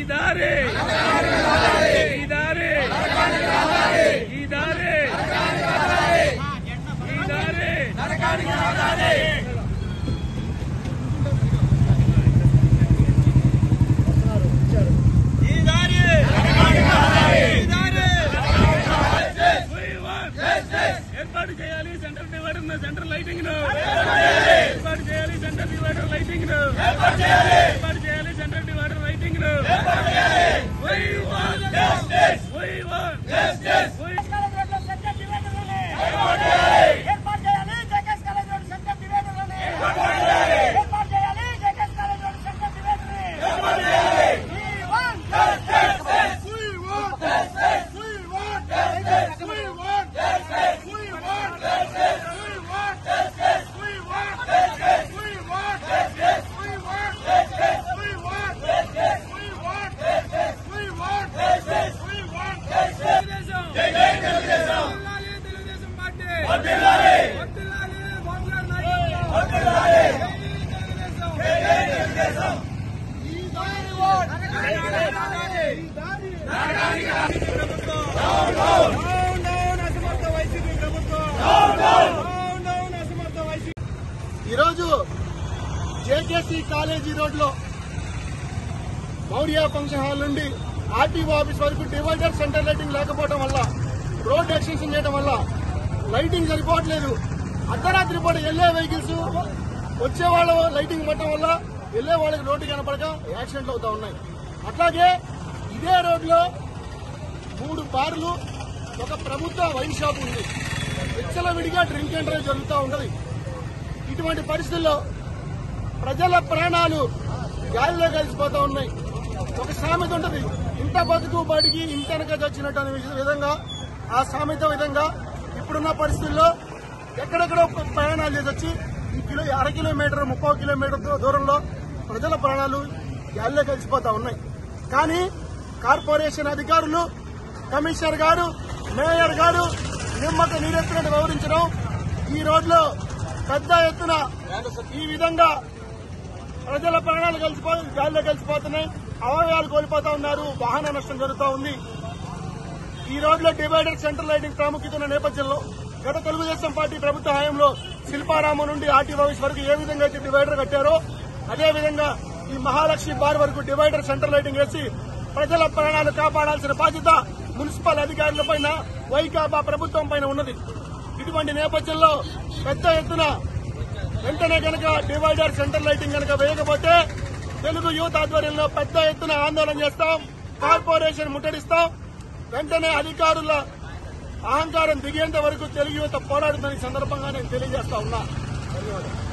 ఈ దారి ఈ దారి ఈ దారి ఈ దారి ఈ దారి ఈ దారి We want ఏర్పాటు చేయాలి సెంటర్ డివైడర్ సెంటర్ లైటింగ్ ను ఏర్పాటు చేయాలి సెంటర్ డివైడర్ లైటింగ్ ను ఏర్పాటు చేయాలి సెంటర్ డివైడర్ లైటింగ్ ను We want justice. We want justice. We college రోడ్లో సెంటర్ డివైడర్లని ఏర్పాటు చేయాలి జేకేఎస్ కాలేజ్ రోడ్ సెంటర్ డివైడర్లని ఏర్పాటు చేయాలి జేకేఎస్ కాలేజ్ రోడ్ సెంటర్ డివైడర్ని We want justice. We want justice. We want justice. We want justice. We want justice. We want justice. We want justice. We want justice. We want justice. We want justice. We want justice. We want justice. We want justice. జై జై తెలుగుదేశం వర్ధిల్లాలి Telugu Desam party వర్ధిల్లాలి వర్ధిల్లాలి బాబు గారి నాయకత్వం వర్ధిల్లాలి జై జై తెలుగుదేశం ఈ దారి ఓట్ ఈ దారి డౌన్ డౌన్ అసమర్థ వైసీపీ ప్రభుత్వం డౌన్ డౌన్ అసమర్థ వైసీపీ ఈరోజు జేకేసీ కాలేజీ రోడ్లో మౌర్య ఫంక్షన్ హాల్ నుండి ఆర్టీఓ ఆఫీస్ వరకు డివైడర్ సెంటర్ లైటింగ్ లేకపోవడం వల్ల రోడ్ ఎక్స్టెన్షన్ చేయడం వల్ల లైటింగ్ సరిపోవట్లేదు అర్ధరాత్రి పూట వెళ్లే వెహికల్స్ వచ్చే వాళ్ళ లైటింగ్ పట్టడం వల్ల వెళ్లే వాళ్ళకి రోడ్డు కనపడక యాక్సిడెంట్లు అవుతా ఉన్నాయి అట్లాగే ఇదే రోడ్లో మూడు బార్లు ఒక ప్రభుత్వ వైన్ షాప్ ఉంది విచ్చలవిడిగా డ్రింక్ అండ్ డ్రైవ్ జరుగుతూ ఉంటది ఇటువంటి పరిస్థితుల్లో ప్రజల ప్రాణాలు గాలిలో కలిసిపోతా ఉన్నాయి ఒక సామెత ఉంటది ఇంత బతుకు బడికి ఇంటనక చచ్చినట్టు అనే విధంగా ఆ సామెత విధంగా ఇప్పుడున్న పరిస్థితుల్లో ఎక్కడెక్కడో ప్రయాణాలు చేసి వచ్చి ఈ కిలో అర కిలోమీటర్ ముప్పై కిలోమీటర్ దూ- దూరంలో ప్రజల ప్రాణాలు గాలిలో కలిసిపోతా ఉన్నాయి కానీ కార్పొరేషన్ అధికారులు కమిషనర్ గారు మేయర్ గారు నిమ్మక నీరెత్తినట్టు వివరించడం ఈ రోడ్లో పెద్ద ఎత్తున ఈ విధంగా ప్రజల ప్రాణాలు కలిసిపో గాలిలో కలిసిపోతున్నాయి అవయవాలు కోల్పోతా ఉన్నారు వాహన నష్టం జరుగుతూ ఉంది ఈ రోడ్లో డివైడర్ సెంటర్ లైటింగ్ ప్రాముఖ్యత ఉన్న నేపథ్యంలో గత తెలుగుదేశం పార్టీ ప్రభుత్వ హయాంలో శిల్పారామం నుండి ఆర్టీ ఆఫీస్ వరకు ఏ విధంగా అయితే డివైడర్ కట్టారో అదే విధంగా ఈ మహాలక్ష్మి బార్ వరకు డివైడర్ సెంటర్ లైటింగ్ వేసి ప్రజల ప్రాణాలు కాపాడాల్సిన బాధ్యత మున్సిపల్ అధికారుల పైన వైకాపా ప్రభుత్వం పైన ఉన్నది ఇటువంటి నేపథ్యంలో పెద్ద ఎత్తున వెంటనే కనుక డివైడర్ సెంటర్ లైటింగ్ కనుక వేయకపోతే తెలుగు యూత్ ఆధ్వర్యంలో పెద్ద ఎత్తున ఆందోళన చేస్తాం కార్పొరేషన్ ముట్టడిస్తాం వెంటనే అధికారుల అహంకారం దిగేంత వరకు తెలుగు యువత పోరాడుతుందని సందర్భంగా నేను తెలియజేస్తా ఉన్నా ధన్యవాదాలు